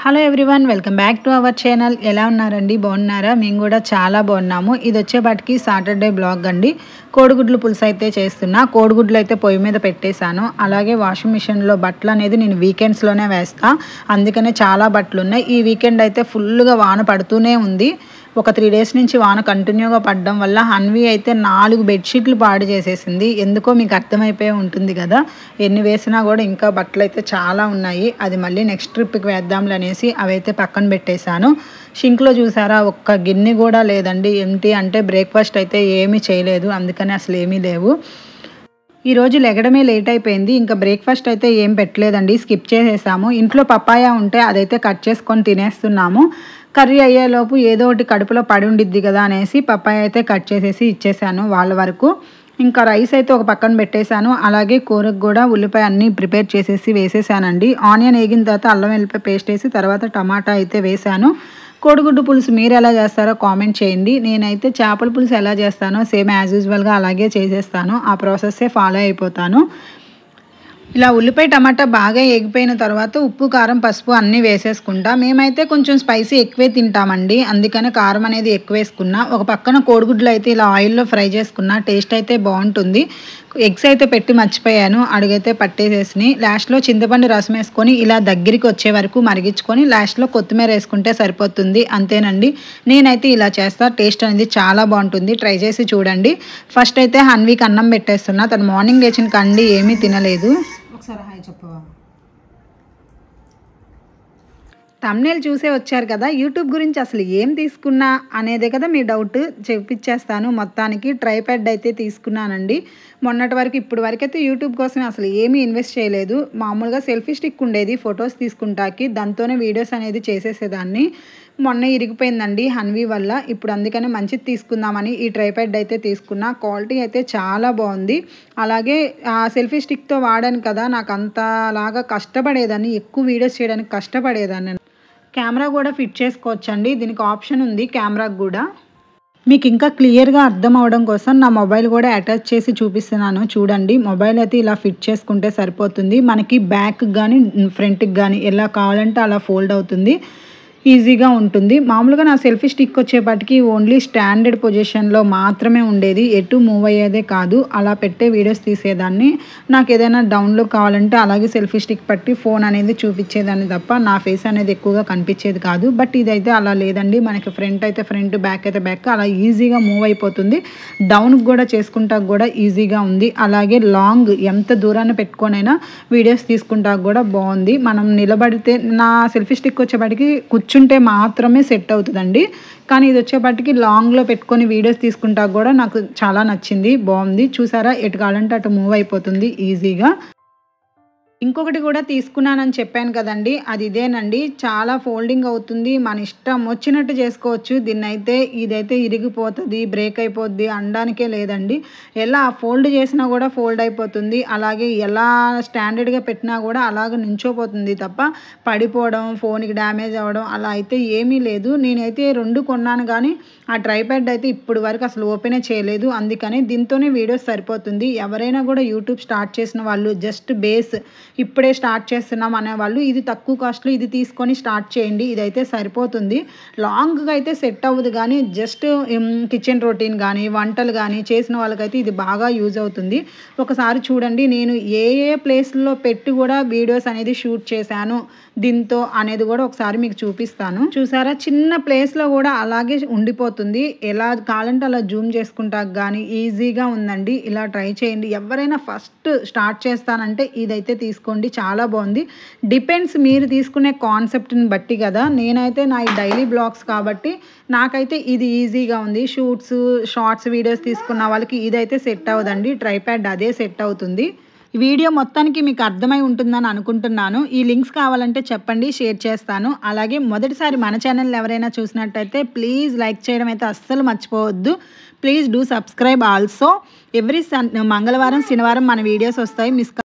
hello everyone welcome back to our channel ఎలా ఉన్నారండి బాగున్నారా మేము కూడా చాలా బాగున్నాము ఇది వచ్చేపాటికి సాటర్డే బ్లాగ్ అండి కోడిగుడ్లు పులుసు అయితే చేస్తున్నా కోడిగుడ్లు అయితే పొయ్యి మీద పెట్టేశాను అలాగే వాషింగ్ మిషన్లో బట్టలు అనేది నేను వీకెండ్స్లోనే వేస్తా అందుకనే చాలా బట్టలు ఉన్నాయి ఈ వీకెండ్ అయితే ఫుల్గా వాన పడుతూనే ఉంది ఒక త్రీ డేస్ నుంచి వాన కంటిన్యూగా పడడం వల్ల హన్వి అయితే నాలుగు బెడ్షీట్లు పాడు చేసేసింది ఎందుకో మీకు అర్థమైపోయి ఉంటుంది కదా ఎన్ని వేసినా కూడా ఇంకా బట్టలు అయితే చాలా ఉన్నాయి అది మళ్ళీ నెక్స్ట్ ట్రిప్కి వేద్దాంలే అనేసి అవైతే పక్కన పెట్టేశాను షింక్లో చూసారా ఒక్క గిన్నె కూడా లేదండి ఏంటి అంటే బ్రేక్ఫాస్ట్ అయితే ఏమీ చేయలేదు అందుకని అసలు ఏమీ లేవు ఈ రోజు లెగడమే లేట్ అయిపోయింది ఇంకా బ్రేక్ఫాస్ట్ అయితే ఏం పెట్టలేదండి స్కిప్ చేసేసాము ఇంట్లో పపాయ ఉంటే అదైతే కట్ చేసుకొని తినేస్తున్నాము కర్రీ అయ్యేలోపు ఏదో ఒకటి కడుపులో పడి ఉండిద్ది కదా అనేసి పపాయ అయితే కట్ చేసేసి ఇచ్చేసాను వాళ్ళ వరకు ఇంకా రైస్ అయితే ఒక పక్కన పెట్టేశాను అలాగే కూరకు కూడా ఉల్లిపాయ అన్నీ ప్రిపేర్ చేసేసి వేసేసానండి ఆనియన్ వేగిన తర్వాత అల్లం వెల్లిపాయ పేస్ట్ వేసి తర్వాత టమాటా అయితే వేసాను కోడిగుడ్డు పులుసు మీరు ఎలా చేస్తారో కామెంట్ చేయండి నేనైతే చేపల పులుసు ఎలా చేస్తానో సేమ్ యాజ్ యూజువల్గా అలాగే చేసేస్తాను ఆ ప్రాసెస్సే ఫాలో అయిపోతాను ఇలా ఉల్లిపాయ టమాటా బాగా ఎగిపోయిన తర్వాత ఉప్పు కారం పసుపు అన్నీ వేసేసుకుంటా మేమైతే కొంచెం స్పైసీ ఎక్కువే తింటామండి అందుకని కారం అనేది ఎక్కువ వేసుకున్నా ఒక పక్కన కోడిగుడ్లు అయితే ఇలా ఆయిల్లో ఫ్రై చేసుకున్నా టేస్ట్ అయితే బాగుంటుంది ఎగ్స్ అయితే పెట్టి మర్చిపోయాను అడుగైతే పట్టేసేసి లాస్ట్లో చింతపండు రసం వేసుకొని ఇలా దగ్గరికి వచ్చే వరకు మరిగించుకొని లాస్ట్లో కొత్తిమీర వేసుకుంటే సరిపోతుంది అంతేనండి నేనైతే ఇలా చేస్తా టేస్ట్ అనేది చాలా బాగుంటుంది ట్రై చేసి చూడండి ఫస్ట్ అయితే హన్వీకి అన్నం పెట్టేస్తున్నా తను మార్నింగ్ లేచిన కండి ఏమీ తినలేదు ఒకసారి హాయ్ చెప్పవా తమ్నేల్ చూసే వచ్చారు కదా యూట్యూబ్ గురించి అసలు ఏం తీసుకున్నా అనేదే కదా మీ డౌట్ చెప్పించేస్తాను మొత్తానికి ట్రైప్యాడ్ అయితే తీసుకున్నానండి మొన్నటి వరకు ఇప్పుడు వరకు అయితే యూట్యూబ్ కోసం అసలు ఏమీ ఇన్వెస్ట్ చేయలేదు మామూలుగా సెల్ఫీ స్టిక్ ఉండేది ఫొటోస్ తీసుకుంటాకి దాంతోనే వీడియోస్ అనేది చేసేసేదాన్ని మొన్న ఇరిగిపోయిందండి హన్వీ వల్ల ఇప్పుడు అందుకనే మంచిది తీసుకుందామని ఈ ట్రైప్యాడ్ అయితే తీసుకున్నా క్వాలిటీ అయితే చాలా బాగుంది అలాగే ఆ సెల్ఫీ స్టిక్తో వాడాను కదా నాకు అంతలాగా కష్టపడేదాన్ని ఎక్కువ వీడియోస్ చేయడానికి కష్టపడేదాన్ని కెమెరా కూడా ఫిట్ చేసుకోవచ్చండి దీనికి ఆప్షన్ ఉంది కెమెరాకి కూడా మీకు ఇంకా క్లియర్గా అర్థం అవడం కోసం నా మొబైల్ కూడా అటాచ్ చేసి చూపిస్తున్నాను చూడండి మొబైల్ అయితే ఇలా ఫిట్ చేసుకుంటే సరిపోతుంది మనకి బ్యాక్ కానీ ఫ్రంట్కి కానీ ఎలా కావాలంటే అలా ఫోల్డ్ అవుతుంది ఈజీగా ఉంటుంది మామూలుగా నా సెల్ఫీ స్టిక్ వచ్చేపాటికి ఓన్లీ స్టాండర్డ్ పొజిషన్లో మాత్రమే ఉండేది ఎటు మూవ్ అయ్యేదే కాదు అలా పెట్టే వీడియోస్ తీసేదాన్ని నాకు ఏదైనా డౌన్లోడ్ కావాలంటే అలాగే సెల్ఫీ స్టిక్ పట్టి ఫోన్ అనేది చూపించేదాన్ని తప్ప నా ఫేస్ అనేది ఎక్కువగా కనిపించేది కాదు బట్ ఇదైతే అలా లేదండి మనకి ఫ్రంట్ అయితే ఫ్రంట్ బ్యాక్ అయితే బ్యాక్ అలా ఈజీగా మూవ్ అయిపోతుంది డౌన్కి కూడా చేసుకుంటా కూడా ఈజీగా ఉంది అలాగే లాంగ్ ఎంత దూరాన్ని పెట్టుకొనైనా వీడియోస్ తీసుకుంటా కూడా బాగుంది మనం నిలబడితే నా సెల్ఫీ స్టిక్ వచ్చేపాటికి కూర్చుంటే మాత్రమే సెట్ అవుతుందండి కానీ ఇది వచ్చేపాటికి లాంగ్లో పెట్టుకొని వీడియోస్ తీసుకుంటా కూడా నాకు చాలా నచ్చింది బాగుంది చూసారా ఎటు కావాలంటే అటు మూవ్ అయిపోతుంది ఈజీగా ఇంకొకటి కూడా తీసుకున్నానని చెప్పాను కదండి అది ఇదేనండి చాలా ఫోల్డింగ్ అవుతుంది మన ఇష్టం వచ్చినట్టు చేసుకోవచ్చు దీన్ని అయితే ఇదైతే ఇరిగిపోతుంది బ్రేక్ అయిపోద్ది అనడానికే లేదండి ఎలా ఫోల్డ్ చేసినా కూడా ఫోల్డ్ అయిపోతుంది అలాగే ఎలా స్టాండర్డ్గా పెట్టినా కూడా అలాగ నుంచోపోతుంది తప్ప పడిపోవడం ఫోన్కి డ్యామేజ్ అవ్వడం అలా అయితే ఏమీ లేదు నేనైతే రెండు కొన్నాను కానీ ఆ ట్రైప్యాడ్ అయితే ఇప్పుడు వరకు అసలు ఓపెనే చేయలేదు అందుకని దీంతోనే వీడియోస్ సరిపోతుంది ఎవరైనా కూడా యూట్యూబ్ స్టార్ట్ చేసిన వాళ్ళు జస్ట్ బేస్ ఇప్పుడే స్టార్ట్ చేస్తున్నాం అనేవాళ్ళు ఇది తక్కువ కాస్ట్లో ఇది తీసుకొని స్టార్ట్ చేయండి ఇదైతే సరిపోతుంది లాంగ్గా అయితే సెట్ అవ్వదు కానీ జస్ట్ కిచెన్ రొటీన్ కానీ వంటలు కానీ చేసిన వాళ్ళకైతే ఇది బాగా యూజ్ అవుతుంది ఒకసారి చూడండి నేను ఏ ఏ ప్లేస్లో పెట్టి కూడా వీడియోస్ అనేది షూట్ చేశాను దీంతో అనేది కూడా ఒకసారి మీకు చూపిస్తాను చూసారా చిన్న ప్లేస్లో కూడా అలాగే ఉండిపోతుంది ఎలా కావాలంటే అలా జూమ్ చేసుకుంటా కానీ ఈజీగా ఉందండి ఇలా ట్రై చేయండి ఎవరైనా ఫస్ట్ స్టార్ట్ చేస్తానంటే ఇదైతే తీసుకోండి చాలా బాగుంది డిపెండ్స్ మీరు తీసుకునే కాన్సెప్ట్ని బట్టి కదా నేనైతే నా ఈ డైలీ బ్లాగ్స్ కాబట్టి నాకైతే ఇది ఈజీగా ఉంది షూట్స్ షార్ట్స్ వీడియోస్ తీసుకున్న వాళ్ళకి ఇదైతే సెట్ అవ్వదండి ట్రైప్యాడ్ అదే సెట్ అవుతుంది ఈ వీడియో మొత్తానికి మీకు అర్థమై ఉంటుందని అనుకుంటున్నాను ఈ లింక్స్ కావాలంటే చెప్పండి షేర్ చేస్తాను అలాగే మొదటిసారి మన ఛానల్ ఎవరైనా చూసినట్టయితే ప్లీజ్ లైక్ చేయడం అయితే అస్సలు మర్చిపోవద్దు please do subscribe also every Sun మంగళవారం శనివారం మన వీడియోస్ వస్తాయి మిస్